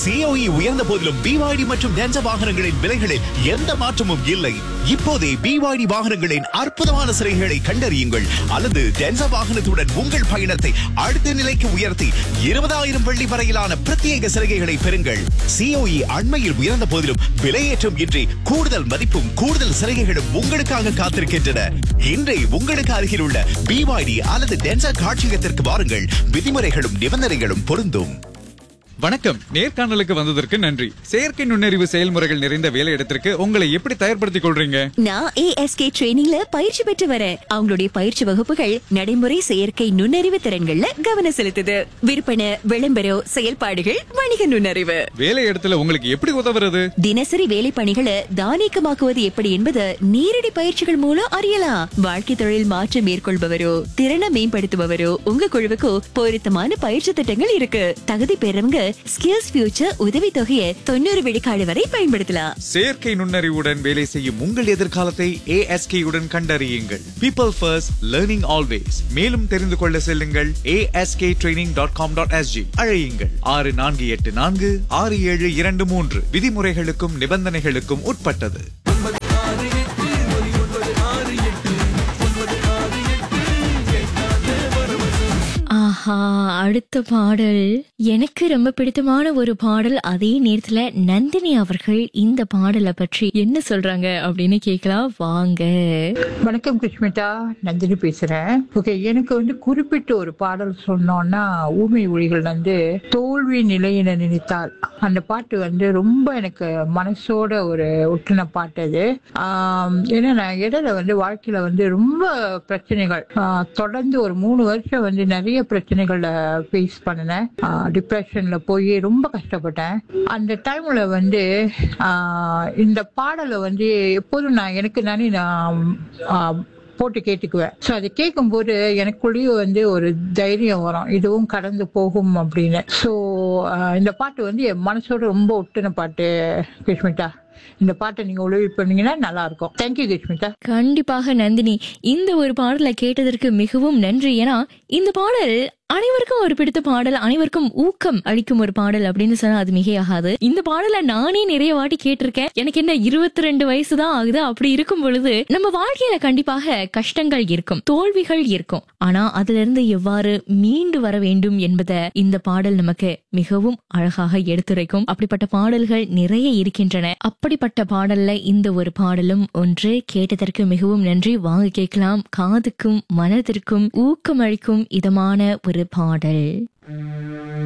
COE உயர்ந்த போதிலும் BYD மற்றும் டென்சா வாகனங்களின் விலைகளில் எந்த மாற்றமும் இல்லை இப்போதே பிவாய்டி வாகனங்களின் அற்புதமான சிறைகளை கண்டறியுங்கள் அல்லது டென்சா வாகனத்துடன் உங்கள் பயணத்தை அடுத்த நிலைக்கு உயர்த்தி இருபதாயிரம் வெள்ளி வரையிலான பிரத்யேக சலுகைகளை பெறுங்கள் சிஓஇ அண்மையில் உயர்ந்த போதிலும் விலையேற்றம் இன்றி கூடுதல் மதிப்பும் கூடுதல் சலுகைகளும் உங்களுக்காக காத்திருக்கின்றன இன்றை உங்களுக்கு அருகில் உள்ள பிவாய்டி அல்லது டென்சா காட்சியகத்திற்கு வாருங்கள் விதிமுறைகளும் நிபந்தனைகளும் பொருந்தும் வணக்கம் நேர்காணலுக்கு வந்ததற்கு நன்றி செயற்கை நுண்ணறிவு செயல்முறைகள் நிறைந்த வேலையிடத்திற்கு உங்களை எப்படி தயார்படுத்திக் கொள்றீங்க நான் ஏஎஸ்கே ட்ரெயினிங்ல பயிற்சி பெற்று வரேன் அவங்களுடைய பயிற்சி வகுப்புகள் நடைமுறை செயற்கை நுண்ணறிவு திறன்கள்ல கவனம் செலுத்துது விற்பனை விளம்பரம் செயல்பாடுகள் வணிக நுண்ணறிவு வேலையிடத்துல உங்களுக்கு எப்படி உதவுறது தினசரி வேலை பணிகளை தானியக்கமாக்குவது எப்படி என்பது நேரடி பயிற்சிகள் மூலம் அறியலாம் வாழ்க்கை தொழில் மாற்றம் மேற்கொள்பவரோ திறனை மேம்படுத்துபவரோ உங்க குழுவுக்கு பொருத்தமான பயிற்சி திட்டங்கள் இருக்கு தகுதி பெறவங்க ஸ்கில்ஸ் ஃபியூச்சர் உதவி தொகையை தொண்ணூறு விழுக்காடு வரை பயன்படுத்தலாம் செயற்கை நுண்ணறிவுடன் வேலை செய்யும் உங்கள் எதிர்காலத்தை ASK உடன் கண்டறியுங்கள் பீப்பிள் ஃபர்ஸ்ட் லேர்னிங் ஆல்வேஸ் மேலும் தெரிந்து கொள்ள செல்லுங்கள் ASK training dot com dot SG அழையுங்கள் ஆறு நான்கு எட்டு நான்கு ஆறு ஏழு இரண்டு மூன்று விதிமுறைகளுக்கும் நிபந்தனைகளுக்கும் உட்பட்டது ஆஹா அடுத்த பாடல் எனக்கு ரொம்ப பிடித்தமான ஒரு பாடல் அதே நேரத்துல நந்தினி அவர்கள் இந்த பாடலை பற்றி என்ன சொல்றாங்க அப்படின்னு கேட்கலாம் வாங்க வணக்கம் கிருஷ்மிதா நந்தினி பேசுறேன் ஓகே எனக்கு வந்து குறிப்பிட்ட ஒரு பாடல் சொன்னோம்னா ஊமை ஒளிகள் வந்து தோல்வி நிலையின நினைத்தால் அந்த பாட்டு வந்து ரொம்ப எனக்கு மனசோட ஒரு ஒட்டின பாட்டு அது ஆம், ஏன்னா நான் இடையில வந்து வாழ்க்கையில வந்து ரொம்ப பிரச்சனைகள் ஆ, தொடர்ந்து ஒரு மூணு வருஷம் வந்து நிறைய பிரச்சனைகளை ஃபேஸ் பண்ணினேன் டிப்ரெஷன்ல போய் ரொம்ப கஷ்டப்பட்டேன் அந்த டைம்ல வந்து ஆ, இந்த பாடலை வந்து எப்போதும் நான் எனக்கு நானே நான் ஆ, போட்டு கேட்டுக்குவேன் ஸோ அதை கேட்கும்போது எனக்குள்ளேயும் வந்து ஒரு தைரியம் வரும் இதுவும் கடந்து போகும் அப்படின்னு ஸோ இந்த பாட்டு வந்து என் மனசோட ரொம்ப ஒட்டுன பாட்டு கிருஷ்மிதா இந்த பாட்டை நீங்க உதவி பண்ணீங்கன்னா நல்லா இருக்கும் தேங்க்யூ கிருஷ்மிதா கண்டிப்பாக நந்தினி இந்த ஒரு பாடலை கேட்டதற்கு மிகவும் நன்றி ஏன்னா இந்த பாடல் அனைவருக்கும் ஒரு பிடித்த பாடல் அனைவருக்கும் ஊக்கம் அளிக்கும் ஒரு பாடல் அப்படின்னு சொன்னா அது மிகையாகாது இந்த பாடலை நானே நிறைய வாட்டி கேட்டிருக்கேன் எனக்கு என்ன இருபத்தி ரெண்டு வயசு தான் ஆகுது அப்படி இருக்கும் பொழுது நம்ம வாழ்க்கையில கண்டிப்பாக கஷ்டங்கள் இருக்கும் தோல்விகள் இருக்கும் ஆனா அதுல இருந்து எவ்வாறு மீண்டு வர வேண்டும் என்பதை இந்த பாடல் நமக்கு மிகவும் அழகாக எடுத்துரைக்கும் அப்படிப்பட்ட பாடல்கள் நிறைய இருக்கின்றன அப்படிப்பட்ட பாடல்ல இந்த ஒரு பாடலும் ஒன்று கேட்டதற்கு மிகவும் நன்றி வாங்க கேட்கலாம் காதுக்கும் மனதிற்கும் ஊக்கமளிக்கும் இதமான ஒரு பாடல்